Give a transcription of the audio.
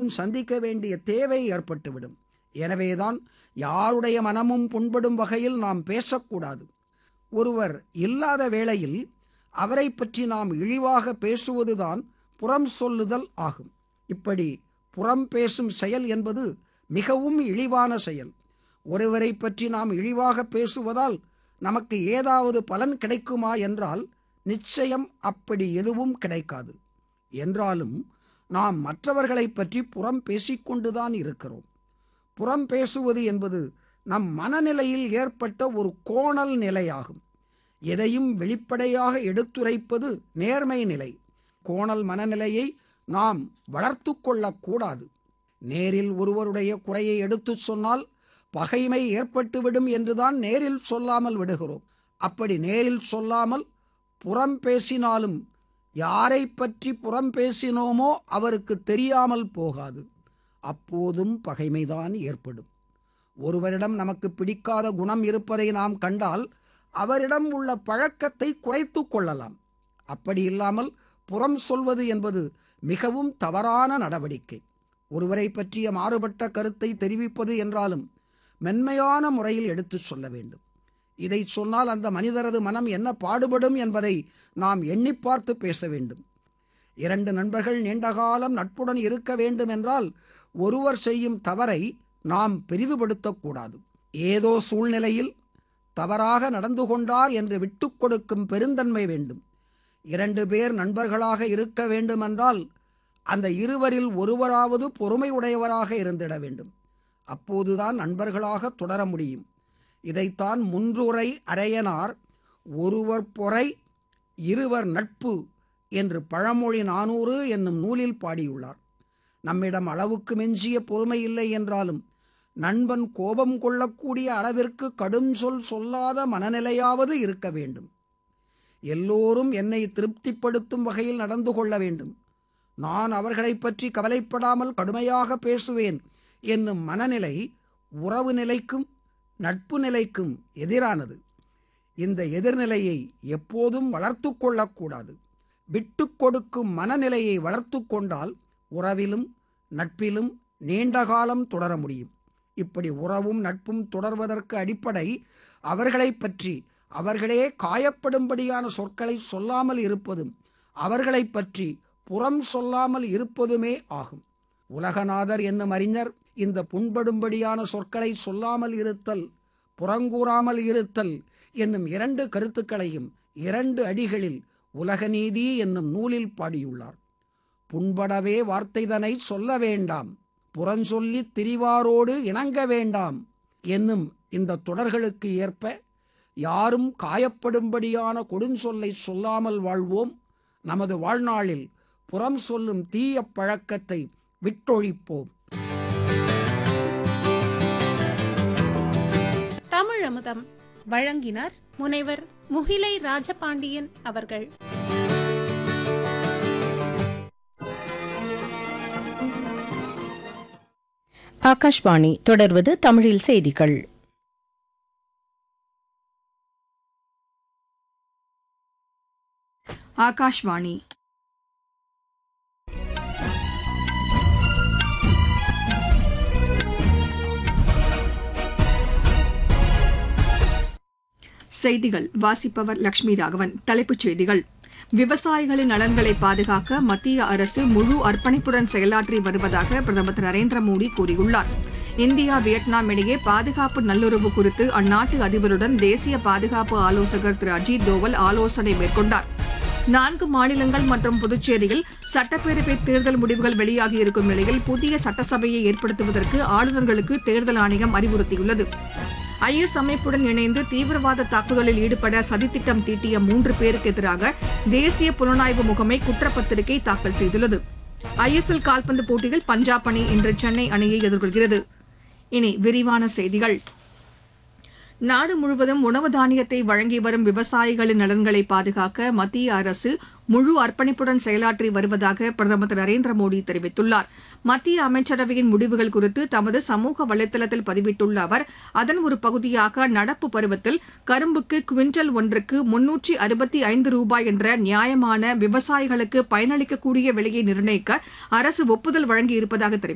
மீண்டும் சந்திக்க வேண்டிய தேவை ஏற்பட்டுவிடும் எனவேதான் யாருடைய மனமும் புண்படும் வகையில் நாம் பேசக்கூடாது ஒருவர் இல்லாத வேளையில் அவரை பற்றி நாம் இழிவாக பேசுவதுதான் புறம் சொல்லுதல் ஆகும் இப்படி புறம் பேசும் செயல் என்பது மிகவும் இழிவான செயல் ஒருவரை பற்றி நாம் இழிவாக பேசுவதால் நமக்கு ஏதாவது பலன் கிடைக்குமா என்றால் நிச்சயம் அப்படி எதுவும் கிடைக்காது என்றாலும் நாம் மற்றவர்களை பற்றி புறம் பேசிக்கொண்டுதான் இருக்கிறோம் புறம் பேசுவது என்பது நம் மனநிலையில் ஏற்பட்ட ஒரு கோணல் நிலையாகும் எதையும் வெளிப்படையாக எடுத்துரைப்பது நேர்மை நிலை கோணல் மனநிலையை நாம் வளர்த்து கொள்ளக்கூடாது நேரில் ஒருவருடைய குறையை எடுத்துச் சொன்னால் பகைமை ஏற்பட்டுவிடும் என்றுதான் நேரில் சொல்லாமல் விடுகிறோம் அப்படி நேரில் சொல்லாமல் புறம் பேசினாலும் யாரை பற்றி புறம் பேசினோமோ அவருக்கு தெரியாமல் போகாது அப்போதும் பகைமைதான் ஏற்படும் ஒருவரிடம் நமக்கு பிடிக்காத குணம் இருப்பதை நாம் கண்டால் அவரிடம் உள்ள பழக்கத்தை குறைத்து கொள்ளலாம் அப்படி இல்லாமல் புறம் சொல்வது என்பது மிகவும் தவறான நடவடிக்கை ஒருவரை பற்றிய மாறுபட்ட கருத்தை தெரிவிப்பது என்றாலும் மென்மையான முறையில் எடுத்துச் சொல்ல வேண்டும் இதை சொன்னால் அந்த மனிதரது மனம் என்ன பாடுபடும் என்பதை நாம் எண்ணி பார்த்து பேச வேண்டும் இரண்டு நண்பர்கள் நீண்டகாலம் நட்புடன் இருக்க வேண்டும் என்றால் ஒருவர் செய்யும் தவறை நாம் பெரிதுபடுத்தக்கூடாது ஏதோ சூழ்நிலையில் தவறாக நடந்து கொண்டார் என்று விட்டுக் கொடுக்கும் பெருந்தன்மை வேண்டும் இரண்டு பேர் நண்பர்களாக இருக்க வேண்டுமென்றால் அந்த இருவரில் ஒருவராவது பொறுமை உடையவராக இருந்திட வேண்டும் அப்போதுதான் நண்பர்களாக தொடர முடியும் இதைத்தான் முன்றுரை அரையனார் ஒருவர் பொறை இருவர் நட்பு என்று பழமொழி நானூறு என்னும் நூலில் பாடியுள்ளார் நம்மிடம் அளவுக்கு மிஞ்சிய பொறுமை இல்லை என்றாலும் நண்பன் கோபம் கொள்ளக்கூடிய அளவிற்கு கடும் சொல் சொல்லாத மனநிலையாவது இருக்க வேண்டும் எல்லோரும் என்னை திருப்திப்படுத்தும் வகையில் நடந்து கொள்ள வேண்டும் நான் அவர்களை பற்றி கவலைப்படாமல் கடுமையாக பேசுவேன் என்னும் மனநிலை உறவு நிலைக்கும் நட்பு நிலைக்கும் எதிரானது இந்த எதிர்நிலையை எப்போதும் வளர்த்து கொள்ளக்கூடாது விட்டு கொடுக்கும் மனநிலையை வளர்த்து கொண்டால் உறவிலும் நட்பிலும் நீண்ட காலம் தொடர முடியும் இப்படி உறவும் நட்பும் தொடர்வதற்கு அடிப்படை அவர்களை பற்றி அவர்களே காயப்படும்படியான சொற்களை சொல்லாமல் இருப்பதும் அவர்களை பற்றி புறம் சொல்லாமல் இருப்பதுமே ஆகும் உலகநாதர் என்னும் அறிஞர் இந்த புண்படும்படியான சொற்களை சொல்லாமல் இருத்தல் புறங்கூறாமல் இருத்தல் என்னும் இரண்டு கருத்துக்களையும் இரண்டு அடிகளில் உலகநீதி என்னும் நூலில் பாடியுள்ளார் புண்படவே வார்த்தைதனை சொல்ல வேண்டாம் புறஞ்சொல்லி திரிவாரோடு இணங்க வேண்டாம் என்னும் இந்த தொடர்களுக்கு ஏற்ப யாரும் காயப்படும்படியான கொடுஞ்சொல்லை சொல்லாமல் வாழ்வோம் நமது வாழ்நாளில் புறம் சொல்லும் தீய பழக்கத்தை விட்டொழிப்போம் தமிழ் அமுதம் வழங்கினார் முனைவர் முகிலை ராஜபாண்டியன் அவர்கள் ஆகாஷ்வாணி தொடர்வது தமிழில் செய்திகள் ஆகாஷ்வாணி செய்திகள் வாசிப்பவர் லட்சுமி ராகவன் தலைப்புச் செய்திகள் விவசாயிகளின் நலன்களை பாதுகாக்க மத்திய அரசு முழு அர்ப்பணிப்புடன் செயலாற்றி வருவதாக பிரதமர் திரு நரேந்திர மோடி கூறியுள்ளார் இந்தியா வியட்நாம் இடையே பாதுகாப்பு நல்லுறவு குறித்து அந்நாட்டு அதிபருடன் தேசிய பாதுகாப்பு ஆலோசகர் திரு அஜித் தோவல் ஆலோசனை மேற்கொண்டார் நான்கு மாநிலங்கள் மற்றும் புதுச்சேரியில் சட்டப்பேரவை தேர்தல் முடிவுகள் வெளியாகியிருக்கும் நிலையில் புதிய சட்டசபையை ஏற்படுத்துவதற்கு ஆளுநர்களுக்கு தேர்தல் ஆணையம் அறிவுறுத்தியுள்ளது ஐஎஸ் அமைப்புடன் இணைந்து தீவிரவாத தாக்குதலில் ஈடுபட சதித்திட்டம் தீட்டிய மூன்று பேருக்கு எதிராக தேசிய புலனாய்வு முகமை குற்றப்பத்திரிகை தாக்கல் செய்துள்ளது ஐஎஸ்எல் கால்பந்து போட்டியில் பஞ்சாப் அணி இன்று சென்னை அணியை எதிர்கொள்கிறது இனி விரிவான செய்திகள் நாடு முழுவதும் உணவு தானியத்தை வழங்கி வரும் விவசாயிகளின் நலன்களை பாதுகாக்க மத்திய அரசு முழு அர்ப்பணிப்புடன் செயலாற்றி வருவதாக பிரதமர் திரு நரேந்திர மோடி தெரிவித்துள்ளார் மத்திய அமைச்சரவையின் முடிவுகள் குறித்து தமது சமூக வலைதளத்தில் பதிவிட்டுள்ள அவர் அதன் ஒரு பகுதியாக நடப்பு பருவத்தில் கரும்புக்கு குவிண்டல் ஒன்றுக்கு முன்னூற்றி அறுபத்தி ஐந்து ரூபாய் என்ற நியாயமான விவசாயிகளுக்கு பயனளிக்கக்கூடிய விலையை நிர்ணயிக்க அரசு ஒப்புதல் வழங்கியிருப்பதாக தெரிவித்தார்